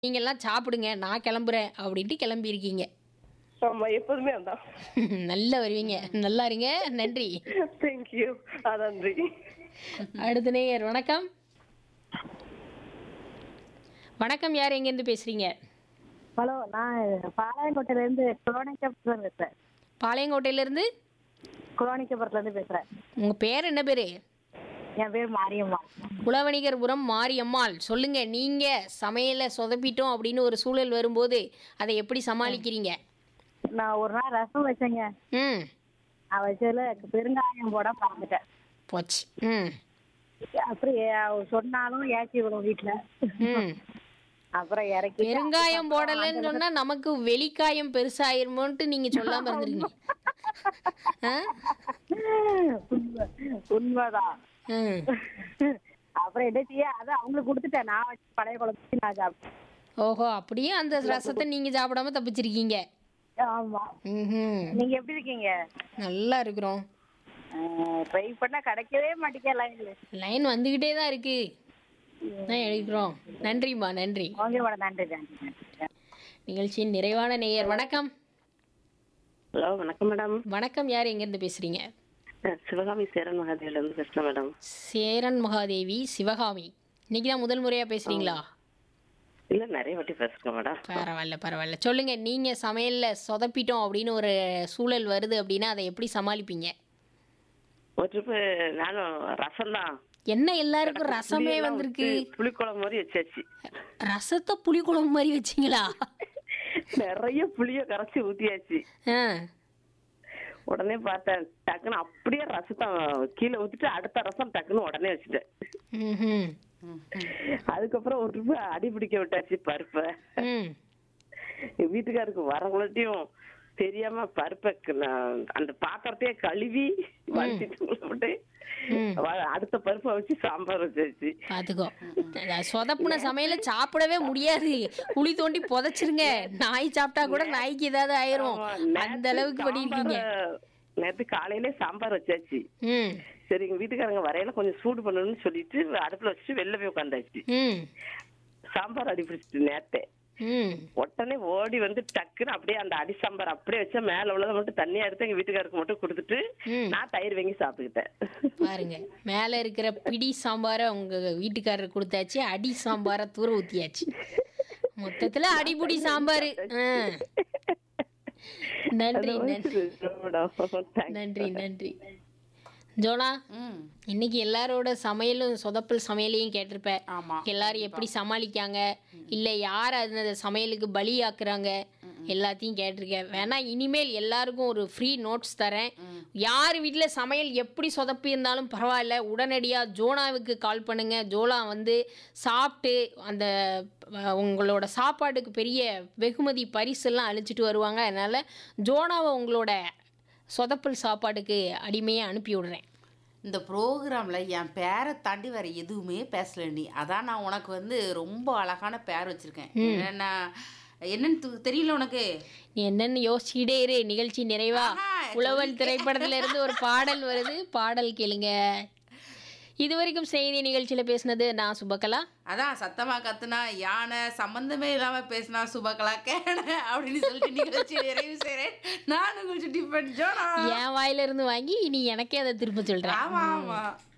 நீங்கெல்லாம் சாப்பிடுங்க நான் கிளம்புறேன் அப்படின்ட்டு கிளம்பியிருக்கீங்க ஆமா எப்போதுமே அதான் நல்லா வருவீங்க நல்லா இருங்க நன்றி தேங்க்யூ ஆ நன்றி அடுத்த நேயர் வணக்கம் வணக்கம் யார் எங்கேருந்து பேசுறீங்க ஹலோ நான் பாளையங்கோட்டையில இருந்து குளோனிக்கப்புறம் பேசுறேன் பாளையங்கோட்டையிலேருந்து குளோனிக்கப்புறத்துல இருந்து பேசுறேன் உங்க பேர் என்ன பேரு என் பேர் மாரியம்மா குலவணிகர்புரம் மாரியம்மாள் சொல்லுங்க நீங்க சமையலை சொதப்பிட்டோம் அப்படின்னு ஒரு சூழல் வரும்போது அதை எப்படி சமாளிக்கிறீங்க நான் ஒரு நாள் ரசம் வச்சேங்க ம் நான் வச்சதுல பெருங்காயம் போட மறந்துட்டேன் போச்சு ம் அப்புறம் ஏ- அவ சொன்னாலும் ஏச்சி விடும் வீட்டுல ம் அப்புறம் இறக்கி பெருங்காயம் போடலைன்னு சொன்னா நமக்கு வெளிக்காயம் பெருசாயிருமோன்ட்டு நீங்க சொல்லாம இருந்திருக்கீங்க ஆ? உண்மை உண்மைதான் ம். அப்புறம் என்ன செய்ய அதை அவங்களுக்கு கொடுத்துட்டேன் நான் வச்ச பழைய குழம்பு நான் சாப்பிட்டேன் ஓஹோ அப்படியே அந்த ரசத்தை நீங்க சாப்பிடாம தப்பிச்சிருக்கீங்க ஆமா ம்ஹும். நீங்க எப்படி இருக்கீங்க நல்லா இருக்கிறோம் ட்ரை பண்ணா கிடைக்கவே மாட்டேங்க லைன்ல லைன் வந்துகிட்டே தான் இருக்கு தான் எடுக்கிறோம் நன்றிம்மா நன்றி ஓகே மேடம் நன்றி நன்றி நன்றி நிகழ்ச்சியின் நிறைவான நேயர் வணக்கம் ஹலோ வணக்கம் மேடம் வணக்கம் யார் எங்கேருந்து பேசுறீங்க சிவகாமி சேரன் மகாதேவில இருந்து பேசுறேன் மேடம் சேரன் மகாதேவி சிவகாமி இன்னைக்கு தான் முதல் முறையா பேசுறீங்களா இல்ல நிறைய வாட்டி பேசுறேன் மேடம் பரவாயில்ல பரவாயில்ல சொல்லுங்க நீங்க சமையல்ல சொதப்பிட்டோம் அப்படின்னு ஒரு சூழல் வருது அப்படின்னா அதை எப்படி சமாளிப்பீங்க ஒரு ட்ரிப்பு நானும் ரசம் தான் என்ன எல்லாருக்கும் ரசமே புளியெல்லாம் வந்திருக்கு விட்டு புளிக்குழம்பு மாதிரி வச்சாச்சு ரசத்தை புளிக்குழம்பு மாதிரி வச்சிங்களா நிறைய புளிய கரைச்சி ஊத்தியாச்சு ஆ உடனே பார்த்தேன் டக்குன்னு அப்படியே ரசத்தை கீழே ஊத்திட்டு அடுத்த ரசம் டக்குன்னு உடனே வச்சுட்டேன் ம்ஹும். அதுக்கப்புறம் ஒரு ட்ரிப்பு அடி பிடிக்க விட்டாச்சு பருப்பை ம் எங்க வீட்டுக்காருக்கு வரவங்கள்ட்டையும் தெரியாம பருப்பை க- நான் அந்த பாத்திரத்தையே கழுவி வச்சுட்டு உள்ள போட்டு ம். வ- அடுத்த பருப்பை வச்சு சாம்பார் வச்சாச்சு பாத்துக்கோ அஹ் சொதப்புன சமையல சாப்பிடவே முடியாது குழி தோண்டி புதைச்சிருங்க நாய் சாப்பிட்டா கூட நாய்க்கு ஏதாவது ஆயிரும் ஆமா, அந்த நேத்து அளவுக்கு பண்ணிருக்கீங்க சாம்பார- நேத்து காலையிலே சாம்பார் வச்சாச்சு ம் சரி எங்க வீட்டுக்காரங்க வரையில கொஞ்சம் சூடு பண்ணணும்னு சொல்லிட்டு அடுப்புல வச்சுட்டு வெளில போய் உட்காந்தாச்சு ம் சாம்பார் அடி பிடிச்சிட்டு நேத்தே ம் உடனே ஓடி வந்து டக்குன்னு அப்படியே அந்த அடி சாம்பார் அப்படியே வச்சா மேல உள்ளதை மட்டும் தண்ணியா எடுத்து எங்க வீட்டுக்காருக்கு மட்டும் கொடுத்துட்டு ம். நான் தயிர் வாங்கி சாப்பிட்டுக்கிட்டேன் பாருங்க மேல இருக்கிற பிடி சாம்பாரை உங்க வீட்டுக்காரர் கொடுத்தாச்சு அடி சாம்பாரை தூர ஊத்தியாச்சு மொத்தத்துல அடிபுடி சாம்பார் நன்றி நன்றி நன்றி நன்றி ஜோனா ம் இன்னைக்கு எல்லாரோட சமையலும் சொதப்பல் சமையலையும் கேட்டிருப்ப ஆமா எல்லாரும் எப்படி சமாளிக்காங்க இல்ல யார் அந்த சமையலுக்கு பலியாக்குறாங்க எல்லாத்தையும் கேட்டிருக்கேன் வேணா இனிமேல் எல்லாருக்கும் ஒரு ஃப்ரீ நோட்ஸ் தரேன் யார் வீட்டில் சமையல் எப்படி சொதப்பி இருந்தாலும் பரவாயில்ல உடனடியாக ஜோனாவுக்கு கால் பண்ணுங்க ஜோனா வந்து சாப்பிட்டு அந்த அஹ், உங்களோட சாப்பாட்டுக்கு பெரிய வெகுமதி பரிசெல்லாம் அழிச்சிட்டு வருவாங்க அதனால ஜோனாவை உங்களோட சொதப்பல் சாப்பாட்டுக்கு அடிமையாக அனுப்பி விடுறேன் இந்த ப்ரோக்ராமில் என் பேரை தாண்டி வேற எதுவுமே பேசல நீ அதான் நான் உனக்கு வந்து ரொம்ப அழகான பேர் வச்சிருக்கேன் என்ன என்னன்னு து- தெரியல உனக்கு நீ என்னன்னு யோசிச்சுக்கிட்டே இரு நிகழ்ச்சி நிறைவா ஆஹா, உழவல் திரைப்படத்துல இருந்து ஒரு பாடல் வருது பாடல் கேளுங்க இதுவரைக்கும் செய்தி நிகழ்ச்சியில பேசினது நான் சுபகலா அதான் சத்தமா கத்துனா யானை சம்பந்தமே இல்லாம பேசினா சுபகலா கேன அப்படின்னு சொல்லிட்டு நிகழ்ச்சி நிறைவு செய்றேன் நான் உங்கள் டிஃபன் ஜோனா என் வாயில இருந்து வாங்கி நீ எனக்கே அதை திரும்ப சொல்றேன் ஆமா ஆமா